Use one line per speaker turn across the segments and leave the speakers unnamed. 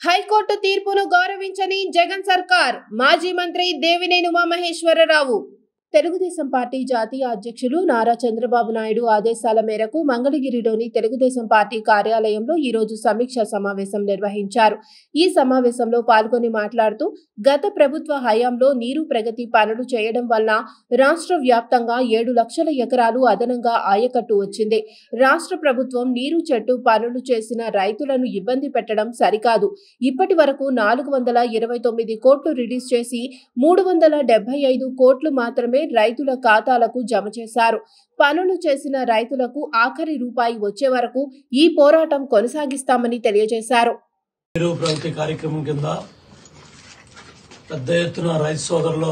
high court తీర్పును గౌరవించని జగన్ సర్కార్ మాజీ మంత్రి దేవినేని ఉమామహేశ్వరరావు తెలుగుదేశం పార్టీ జాతీయ అధ్యక్షులు నారా చంద్రబాబు నాయుడు ఆదేశాల మేరకు మంగళగిరిలోని తెలుగుదేశం పార్టీ కార్యాలయంలో ఈ రోజు సమీక్ష సమావేశం నిర్వహించారు ఈ సమావేశంలో పాల్గొని మాట్లాడుతూ గత ప్రభుత్వ హయాంలో నీరు ప్రగతి పనులు చేయడం వలన రాష్ట్ర వ్యాప్తంగా ఏడు లక్షల ఎకరాలు అదనంగా ఆయకట్టు వచ్చింది రాష్ట్ర ప్రభుత్వం నీరు చెట్టు పనులు చేసిన రైతులను ఇబ్బంది పెట్టడం సరికాదు ఇప్పటి వరకు నాలుగు వందల ఇరవై తొమ్మిది కోట్లు రిలీజ్ చేసి మూడు వందల డెబ్బై ఐదు కోట్లు మాత్రమే రైతుల ఖాతాలకు జమ చేశారు పనులు చేసిన రైతులకు ఆఖరి రూపాయి వచ్చే వరకు ఈ పోరాటం కొనసాగిస్తామని తెలియజేశారు
నీరు ప్రగతి కార్యక్రమం కింద పెద్ద ఎత్తున రైతు సోదరులు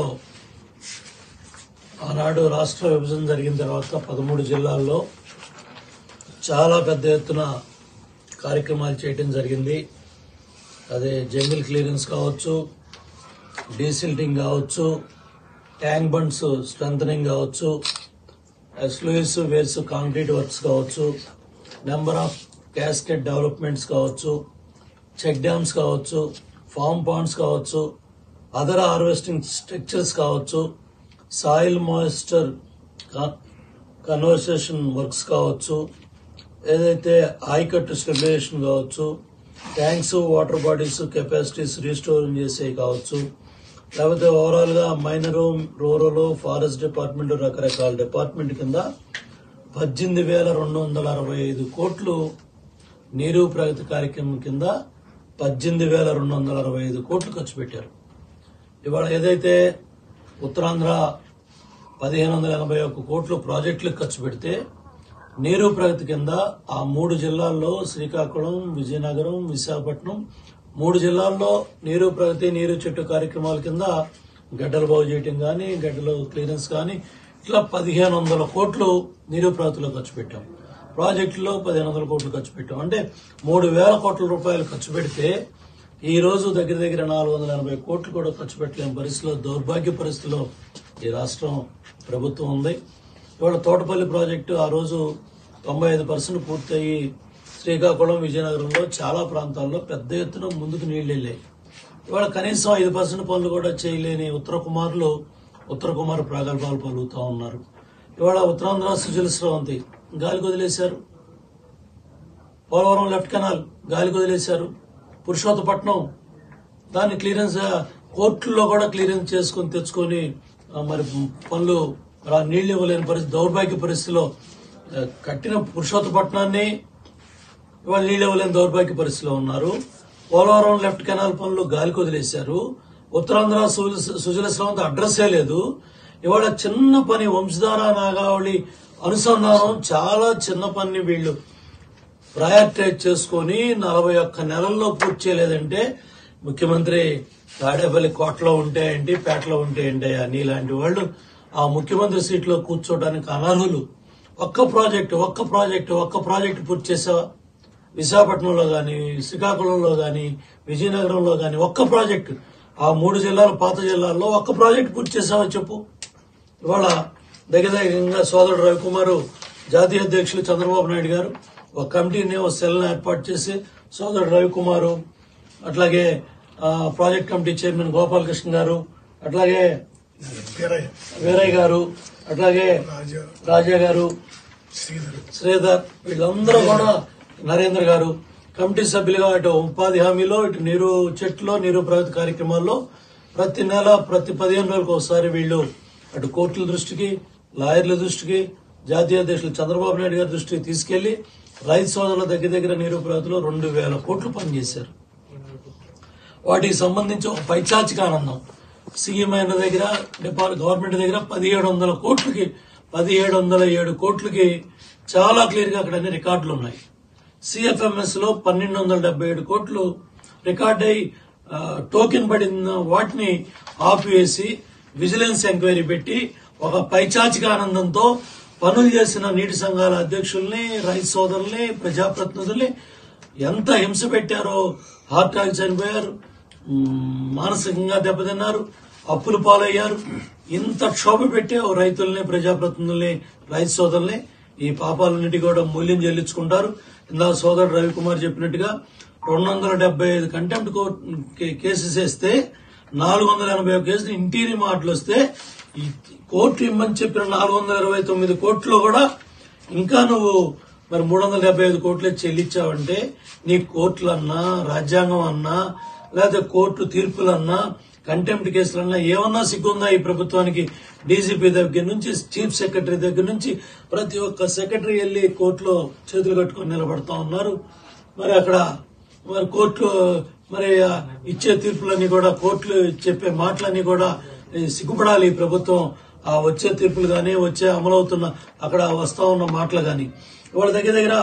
ఆనాడు రాష్ట్ర విభజన జరిగిన తర్వాత పదమూడు జిల్లాల్లో చాలా పెద్ద ఎత్తున కార్యక్రమాలు చేయటం జరిగింది అదే జంగిల్ క్లియరెన్స్ కావచ్చు డీసిల్టింగ్ కావచ్చు ట్యాంక్ బండ్స్ స్ట్రెంథనింగ్ కావచ్చు స్లూయిస్ వేర్స్ కాంక్రీట్ వర్క్స్ కావచ్చు నెంబర్ ఆఫ్ క్యాస్కెట్ డెవలప్మెంట్స్ కావచ్చు చెక్ డ్యామ్స్ కావచ్చు ఫామ్ పాండ్స్ కావచ్చు అదర్ హార్వెస్టింగ్ స్ట్రక్చర్స్ కావచ్చు సాయిల్ మాయిస్చర్ కన్వర్సేషన్ వర్క్స్ కావచ్చు ఏదైతే ఆయకట్టు స్టెబిలైజేషన్ కావచ్చు tanks water bodies capacities restoring చేసేవి కావచ్చు లేకపోతే ఓవరాల్ గా మైనర్ రూరల్ ఫారెస్ట్ డిపార్ట్మెంట్ రకరకాల డిపార్ట్మెంట్ కింద పద్దెనిమిది వేల రెండు వందల అరవై ఐదు కోట్లు నీరు ప్రగతి కార్యక్రమం కింద పద్దెనిమిది వేల రెండు వందల అరవై ఐదు కోట్లు ఖర్చు పెట్టారు ఇవాళ ఏదైతే ఉత్తరాంధ్ర పదిహేను వందల ఎనభై ఒక్క కోట్లు ప్రాజెక్టులకు ఖర్చు పెడితే నీరు ప్రగతి కింద ఆ మూడు జిల్లాల్లో శ్రీకాకుళం విజయనగరం విశాఖపట్నం మూడు జిల్లాల్లో నీరు ప్రగతి నీరు చెట్టు కార్యక్రమాల కింద గడ్డలు బాగు చేయటం కానీ గడ్డలు క్లియరెన్స్ కానీ ఇట్లా పదిహేను వందల కోట్లు నీరు ప్రగతిలో ఖర్చు పెట్టాం ప్రాజెక్టులో పదిహేను వందల కోట్లు ఖర్చు పెట్టాం అంటే మూడు వేల కోట్ల రూపాయలు ఖర్చు పెడితే ఈ రోజు దగ్గర దగ్గర నాలుగు వందల ఎనభై కోట్లు కూడా ఖర్చు పెట్టలేని పరిస్థితిలో దౌర్భాగ్య పరిస్థితిలో ఈ రాష్ట్రం ప్రభుత్వం ఉంది ఇవాళ తోటపల్లి ప్రాజెక్టు ఆ రోజు తొంభై ఐదు పర్సెంట్ పూర్తయి శ్రీకాకుళం విజయనగరంలో చాలా ప్రాంతాల్లో పెద్ద ఎత్తున ముందుకు నీళ్లు వెళ్ళాయి ఇవాళ కనీసం ఐదు పర్సెంట్ పనులు కూడా చేయలేని ఉత్తర కుమారులు ఉత్తర కుమార్ ప్రాగల్భాలు పలుకుతా ఉన్నారు ఇవాళ ఉత్తరాంధ్ర సుజల స్రవంతి గాలికి వదిలేశారు పోలవరం లెఫ్ట్ కెనాల్ గాలికి వదిలేశారు పురుషోత్తపట్నం దాన్ని క్లియరెన్స్ కోర్టుల్లో కూడా క్లియరెన్స్ చేసుకుని తెచ్చుకొని ఆ, మరి పనులు మరి ఆ నీళ్లు ఇవ్వలేని పరిస్థితి దౌర్భాగ్య పరిస్థితిలో ఆ, కట్టిన పురుషోత్తపట్నాన్ని ఇవాళ నీళ్ళు ఇవ్వలేని దౌర్భాగ్య పరిస్థితిలో ఉన్నారు పోలవరం లెఫ్ట్ కెనాల్ పనులు గాలికి వదిలేశారు ఉత్తరాంధ్ర సుజల- సుజల స్రవంతి అడ్రస్సే లేదు ఇవాళ చిన్న పని వంశధార నాగావళి అనుసంధానం చాలా చిన్న పని వీళ్ళు ప్రయారిటైజ్ చేసుకొని నలభై ఒక్క నెలల్లో పూర్తి చేయలేదంటే ముఖ్యమంత్రి తాడేపల్లి కోటలో ఉంటే ఏంటి పేటలో ఉంటే ఏంటి నీలాంటి వాళ్ళు ఆ ముఖ్యమంత్రి సీట్లో కూర్చోవడానికి అనర్హులు ఒక్క ప్రాజెక్టు ఒక్క ప్రాజెక్టు ఒక్క ప్రాజెక్టు పూర్తి చేసావా విశాఖపట్నంలో గాని శ్రీకాకుళంలో గాని విజయనగరంలో గాని ఒక్క ప్రాజెక్టు ఆ మూడు జిల్లాల పాత జిల్లాల్లో ఒక్క ప్రాజెక్టు పూర్తి చేసావా చెప్పు ఇవాళ దగ్గర దగ్గరగా సోదరుడు రవికుమార్ జాతీయ అధ్యక్షులు చంద్రబాబు నాయుడు గారు ఒక కమిటీని ఒక సెల్ ఏర్పాటు చేసి సోదరుడు రవికుమార్ అట్లాగే ఆ, ప్రాజెక్ట్ కమిటీ చైర్మన్ గోపాలకృష్ణ గారు అట్లాగే
వీరయ్య
వీరయ్య గారు అట్లాగే
రాజా
రాజా గారు
శ్రీధర్
శ్రీధర్ వీళ్ళందరూ కూడా నరేంద్ర గారు కమిటీ సభ్యులుగా ఇటు ఉపాధి హామీలో ఇటు నీరు చెట్లో నీరు ప్రగతి కార్యక్రమాల్లో ప్రతి నెల ప్రతి పదిహేను రోజులకు ఒకసారి వీళ్ళు అటు కోర్టుల దృష్టికి లాయర్ల దృష్టికి జాతీయ అధ్యక్షులు చంద్రబాబు నాయుడు గారి దృష్టికి తీసుకెళ్లి రైతు సోదరుల దగ్గర దగ్గర నీరు ప్రగతిలో రెండు వేల కోట్లు పనిచేశారు వాటికి సంబంధించి ఒక పైచాచిక ఆనందం సీఎం అయిన దగ్గర డిపార్ట్ గవర్నమెంట్ దగ్గర పదిహేడు వందల కోట్లకి పదిహేడు వందల ఏడు కోట్లకి చాలా క్లియర్ గా అక్కడ అన్ని రికార్డులు ఉన్నాయి సిఎఫ్ఎంఎస్ లో పన్నెండు వందల డెబ్బై ఏడు కోట్లు రికార్డ్ అయి ఆ, టోకెన్ పడిన వాటిని ఆపివేసి విజిలెన్స్ ఎంక్వైరీ పెట్టి ఒక పైచాచిక ఆనందంతో పనులు చేసిన నీటి సంఘాల అధ్యక్షుల్ని రైతు సోదరుల్ని ప్రజాప్రతినిధుల్ని ఎంత హింస పెట్టారో హార్ట్ అటాక్ చనిపోయారు మ్, మానసికంగా దెబ్బతిన్నారు అప్పులు పాలయ్యారు ఇంత క్షోభ పెట్టి ఓ రైతుల్ని ప్రజాప్రతినిధుల్ని రైతు సోదరుల్ని ఈ పాపాలన్నిటి కూడా మూల్యం చెల్లించుకుంటారు ఇందా సోదరుడు రవికుమార్ చెప్పినట్టుగా రెండు వందల డెబ్బై ఐదు కంటెంప్ట్ కేసెస్ వేస్తే నాలుగు వందల ఎనభై ఒక కేసులు ఇంటీరియర్ మాటలు వస్తే ఈ కోర్టు ఇమ్మని చెప్పిన నాలుగు వందల ఇరవై తొమ్మిది కోట్లు కూడా ఇంకా నువ్వు మరి మూడు వందల డెబ్బై ఐదు కోట్లే చెల్లించావంటే నీ కోర్టులన్నా రాజ్యాంగం అన్నా లేదా కోర్టు తీర్పులన్నా కంటెంప్ట్ కేసులన్నా ఏమన్నా సిగ్గుందా ఈ ప్రభుత్వానికి డీజీపీ దగ్గర నుంచి చీఫ్ సెక్రటరీ దగ్గర నుంచి ప్రతి ఒక్క సెక్రటరీ వెళ్లి కోర్టులో చేతులు కట్టుకొని నిలబడతా ఉన్నారు మరి అక్కడ మరి కోర్టు మరి ఆ ఇచ్చే తీర్పులన్నీ కూడా కోర్టులు చెప్పే మాటలన్నీ కూడా ఈ సిగ్గుపడాలి ఈ ప్రభుత్వం ఆ వచ్చే తీర్పులు గాని వచ్చే అమలవుతున్న అక్కడ వస్తా ఉన్న మాటలు గాని వాళ్ళ దగ్గర దగ్గర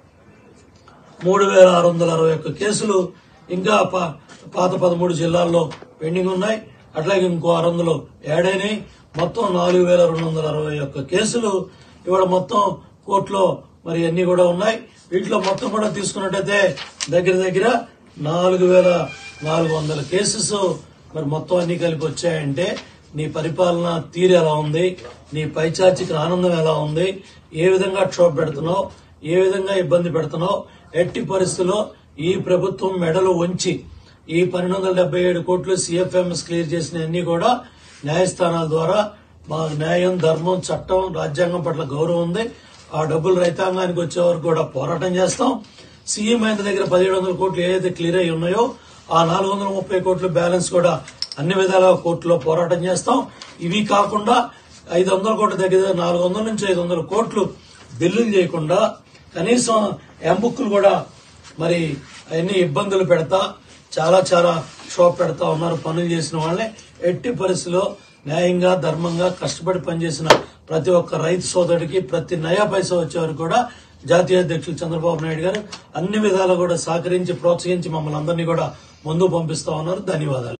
మూడు వేల ఆరు వందల అరవై ఒక్క కేసులు ఇంకా పా- పాత పదమూడు జిల్లాల్లో పెండింగ్ ఉన్నాయి అట్లాగే ఇంకో ఆరు వందలు యాడ్ అయినాయి మొత్తం నాలుగు వేల రెండు వందల అరవై ఒక్క కేసులు ఇవాళ మొత్తం కోర్టులో మరి అన్ని కూడా ఉన్నాయి వీటిలో మొత్తం కూడా తీసుకున్నట్టయితే దగ్గర దగ్గర నాలుగు వేల నాలుగు వందల కేసెస్ మరి మొత్తం అన్ని కలిపి వచ్చాయంటే నీ పరిపాలన తీరు ఎలా ఉంది నీ పైచాచిక ఆనందం ఎలా ఉంది ఏ విధంగా క్షోభ పెడుతున్నావు ఏ విధంగా ఇబ్బంది పెడుతున్నావు ఎట్టి పరిస్థితుల్లో ఈ ప్రభుత్వం మెడలు వంచి ఈ పన్నెండు వందల డెబ్బై ఏడు కోట్లు సిఎఫ్ఎంఎస్ క్లియర్ చేసిన అన్ని కూడా న్యాయస్థానాల ద్వారా మా న్యాయం ధర్మం చట్టం రాజ్యాంగం పట్ల గౌరవం ఉంది ఆ డబ్బులు రైతాంగానికి వచ్చే వరకు కూడా పోరాటం చేస్తాం సీఎం అయిన దగ్గర పదిహేడు వందల కోట్లు ఏదైతే క్లియర్ అయి ఉన్నాయో ఆ నాలుగు వందల ముప్పై కోట్ల బ్యాలెన్స్ కూడా అన్ని విధాలుగా కోర్టులో పోరాటం చేస్తాం ఇవి కాకుండా ఐదు వందల కోట్ల దగ్గర నాలుగు వందల నుంచి ఐదు వందల కోట్లు బిల్లులు చేయకుండా కనీసం ఎంబుక్లు కూడా మరి అన్ని ఇబ్బందులు పెడతా చాలా చాలా షాప్ పెడతా ఉన్నారు పనులు చేసిన వాళ్ళని ఎట్టి పరిస్థితిలో న్యాయంగా ధర్మంగా కష్టపడి పనిచేసిన ప్రతి ఒక్క రైతు సోదరుడికి ప్రతి నయా పైసా వచ్చేవారు కూడా జాతీయ అధ్యక్షులు చంద్రబాబు నాయుడు గారు అన్ని విధాలు కూడా సహకరించి ప్రోత్సహించి మమ్మల్ని అందరినీ కూడా ముందు పంపిస్తా ఉన్నారు ధన్యవాదాలు